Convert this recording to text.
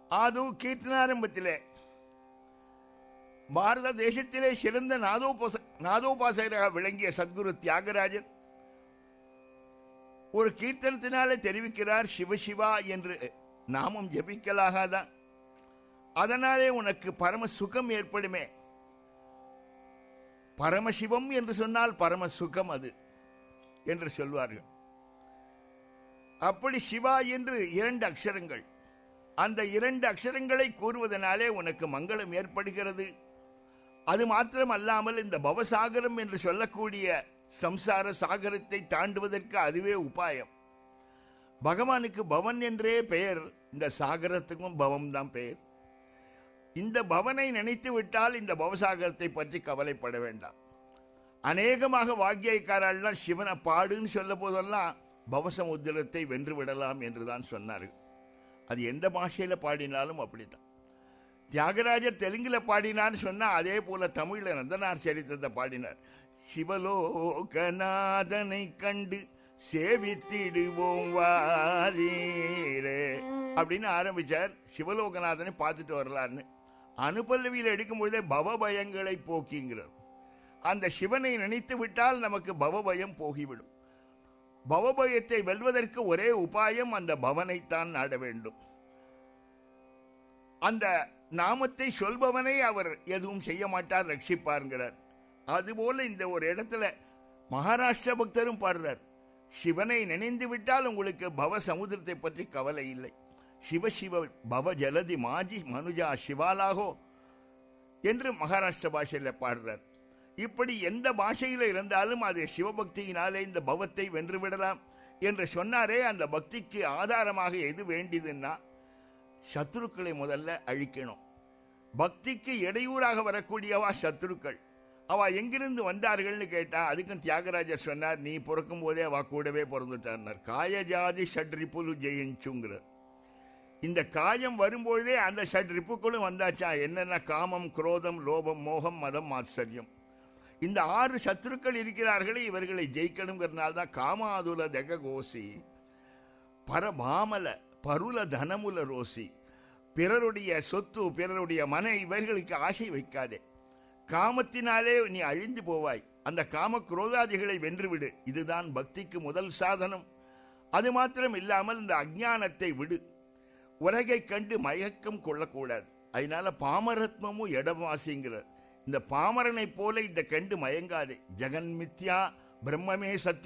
ஆது கீர்த்தனாரம்பத்திலே பாரத தேசத்திலே சிறந்த நாதோபாச நாதோபாசகராக விளங்கிய சத்குரு தியாகராஜர் ஒரு கீர்த்தனத்தினாலே தெரிவிக்கிறார் சிவசிவா என்று நாமம் ஜபிக்கலாகாதா அதனாலே உனக்கு பரம சுகம் ஏற்படுமே பரமசிவம் என்று சொன்னால் பரம சுகம் அது என்று சொல்வார்கள் அப்படி சிவா என்று இரண்டு அக்ஷரங்கள் அந்த இரண்டு அக்ஷரங்களை கூறுவதனாலே உனக்கு மங்களம் ஏற்படுகிறது அது மாத்திரம் அல்லாமல் இந்த பவசாகரம் என்று சொல்லக்கூடிய சம்சார சாகரத்தை தாண்டுவதற்கு அதுவே உபாயம் பகவானுக்கு பவன் என்றே பெயர் இந்த சாகரத்துக்கும் பவம் தான் பெயர் இந்த பவனை நினைத்து விட்டால் இந்த பவசாகரத்தை பற்றி கவலைப்பட வேண்டாம் அநேகமாக வாக்கியக்காரெல்லாம் சிவனை பாடுன்னு சொல்ல போதெல்லாம் பவசமுத்திரத்தை வென்று விடலாம் என்றுதான் சொன்னார்கள் அது எந்த பாஷையில பாடினாலும் அப்படித்தான் தியாகராஜர் தெலுங்குல பாடினான்னு சொன்னா அதே போல தமிழ்ல நந்தனார் சரித்திரத்தை பாடினார் சிவலோகநாதனை கண்டு சேவித்திடுவோம் வாரீரே அப்படின்னு ஆரம்பிச்சார் சிவலோகநாதனை பார்த்துட்டு வரலான்னு அனுபல்லவியில் எடுக்கும்பொழுதே பவபயங்களை போக்கிங்கிறார் அந்த சிவனை நினைத்து விட்டால் நமக்கு பவபயம் போகிவிடும் பவபயத்தை வெல்வதற்கு ஒரே உபாயம் அந்த பவனைத்தான் நாட வேண்டும் அந்த நாமத்தை சொல்பவனை அவர் எதுவும் செய்ய மாட்டார் ரட்சிப்பாருங்கிறார் அதுபோல இந்த ஒரு இடத்துல மகாராஷ்டிர பக்தரும் பாடுறார் சிவனை நினைந்து விட்டால் உங்களுக்கு பவ சமுதிரத்தை பற்றி கவலை இல்லை சிவ சிவ பவ ஜலதி மாஜி மனுஜா சிவாலாகோ என்று மகாராஷ்டிர பாஷையில பாடுறார் இப்படி எந்த பாஷையில இருந்தாலும் அது சிவபக்தியினாலே இந்த பவத்தை வென்று விடலாம் என்று சொன்னாரே அந்த பக்திக்கு ஆதாரமாக எது வேண்டியதுன்னா சத்துருக்களை முதல்ல அழிக்கணும் பக்திக்கு இடையூறாக வரக்கூடியவா சத்துருக்கள் அவ எங்கிருந்து வந்தார்கள்னு கேட்டா அதுக்கும் தியாகராஜர் சொன்னார் நீ பிறக்கும் போதே அவ கூடவே பிறந்துட்டார் காயஜாதி ஷட்ரிப்புலு ஜெயிச்சுங்கிறார் இந்த காயம் வரும்பொழுதே அந்த ஷட்ரிப்புக்களும் வந்தாச்சா என்னென்ன காமம் குரோதம் லோபம் மோகம் மதம் ஆச்சரியம் இந்த ஆறு சத்துருக்கள் இருக்கிறார்களே இவர்களை ஜெயிக்கணுங்கிறனால தான் காமாதுல தெக கோசி பரபாமல பருல தனமுல ரோசி பிறருடைய சொத்து பிறருடைய மன இவர்களுக்கு ஆசை வைக்காதே காமத்தினாலே நீ அழிந்து போவாய் அந்த காம குரோதாதிகளை வென்றுவிடு இதுதான் பக்திக்கு முதல் சாதனம் அது மாத்திரம் இல்லாமல் இந்த அஜானத்தை விடு உலகை கண்டு மயக்கம் கொள்ளக்கூடாது அதனால பாமரத்மமும் இடவாசிங்கிறார் இந்த பாமரனை போல இந்த கண்டு மயங்காதே ஜெகன் மித்யா பிரம்மமே சத்தியம்